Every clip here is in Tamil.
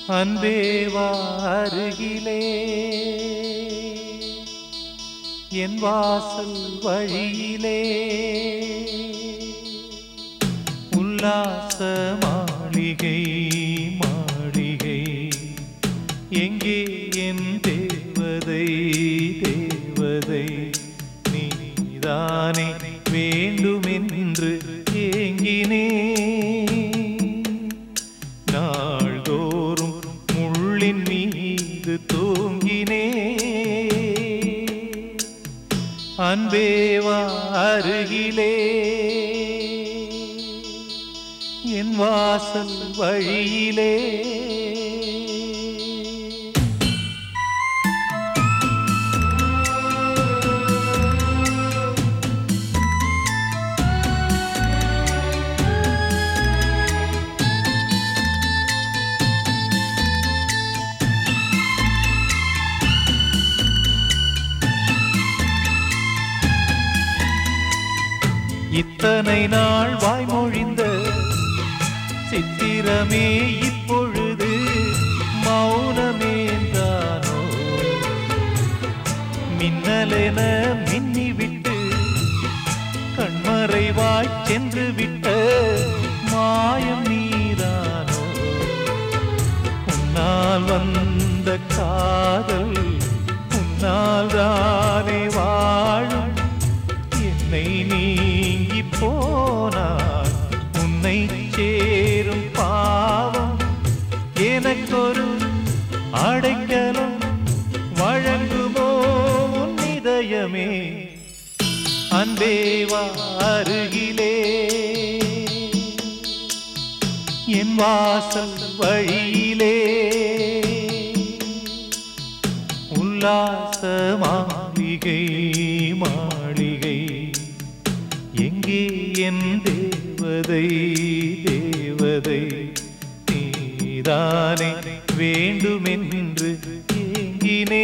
அன்பேவா அருகிலே என் வாசல் வழியிலே உல்லாச மாளிகை மாளிகை எங்கே என் தேவதை தேவதை நீதானே வேண்டுமென்று ஏங்கினே நாள்தோறும் முள்ளின் மீது தூங்கினே அன்பேவா அருகிலே என் வாசல் வழியிலே இத்தனை நாள் வாய்மொழிந்த சித்திரமே இப்பொழுது மௌனமேந்தானோ மின்னலென மின்னிவிட்டு கண்மறைவாய் சென்று விட்ட மாயம் நீதானோ உன்னால் வந்த காதல் உன்னால் தானே வாழும் என்னை நீங்கி போனார் உன்னை சேரும் பாவம் எனக்கொரு அடைக்கலம் வழங்குமோ உன் இதயமே அன்பேவா அருகிலே என் வாசல் வழியிலே உல்லாச மாளிகை மாளிகை எங்கே என் தேவதை தேவதை நீதானே வேண்டுமென்று ஏங்கினே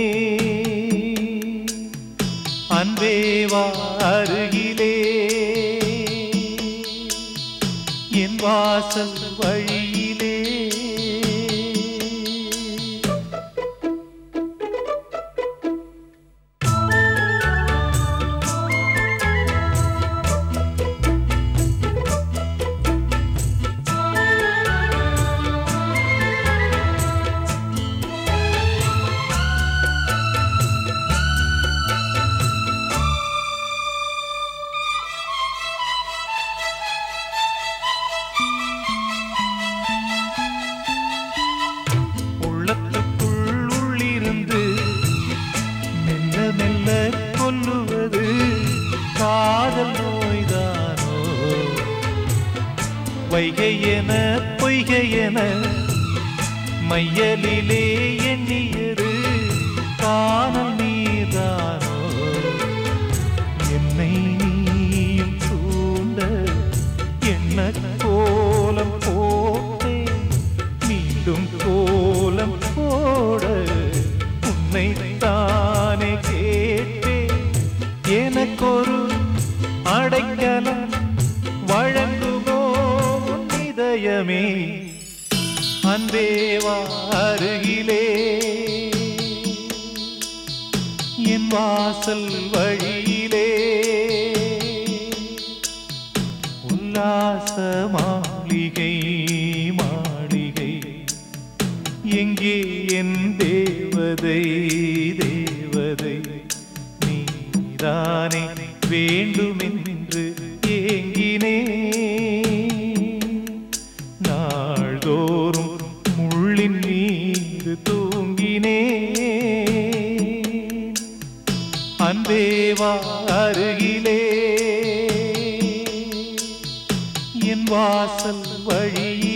அன்பேவா அருகிலே என் வாசல் வழியிலே உள்ளத்துக்குள் உள்ளிருந்து மெல்ல மெல்ல கொல்லுவது காதல் நோய்தானோ வைகை என பொய்கை என மையலிலே எண்ணியது காணல் நீதானோ என்னை நீயும் சூண்ட என்ன கோலம் போட்டேன் மீண்டும் கோலம் போட உன்னை தானே கேட்டேன் எனக்கொரு அடைக்கலம் வழங்குமோ உன் இதயமே அன்பேவா அருகிலே என் வாசல் வழியிலே உல்லாச மாளிகை மாளிகை எங்கே என் தேவதை தேவதை நீதானே வேண்டுமென்று ஏங்கினே நாள்தோறும் முள்ளின் மீது தூங்கினே அன்பேவா அருகிலே என் வாசல் வழியிலே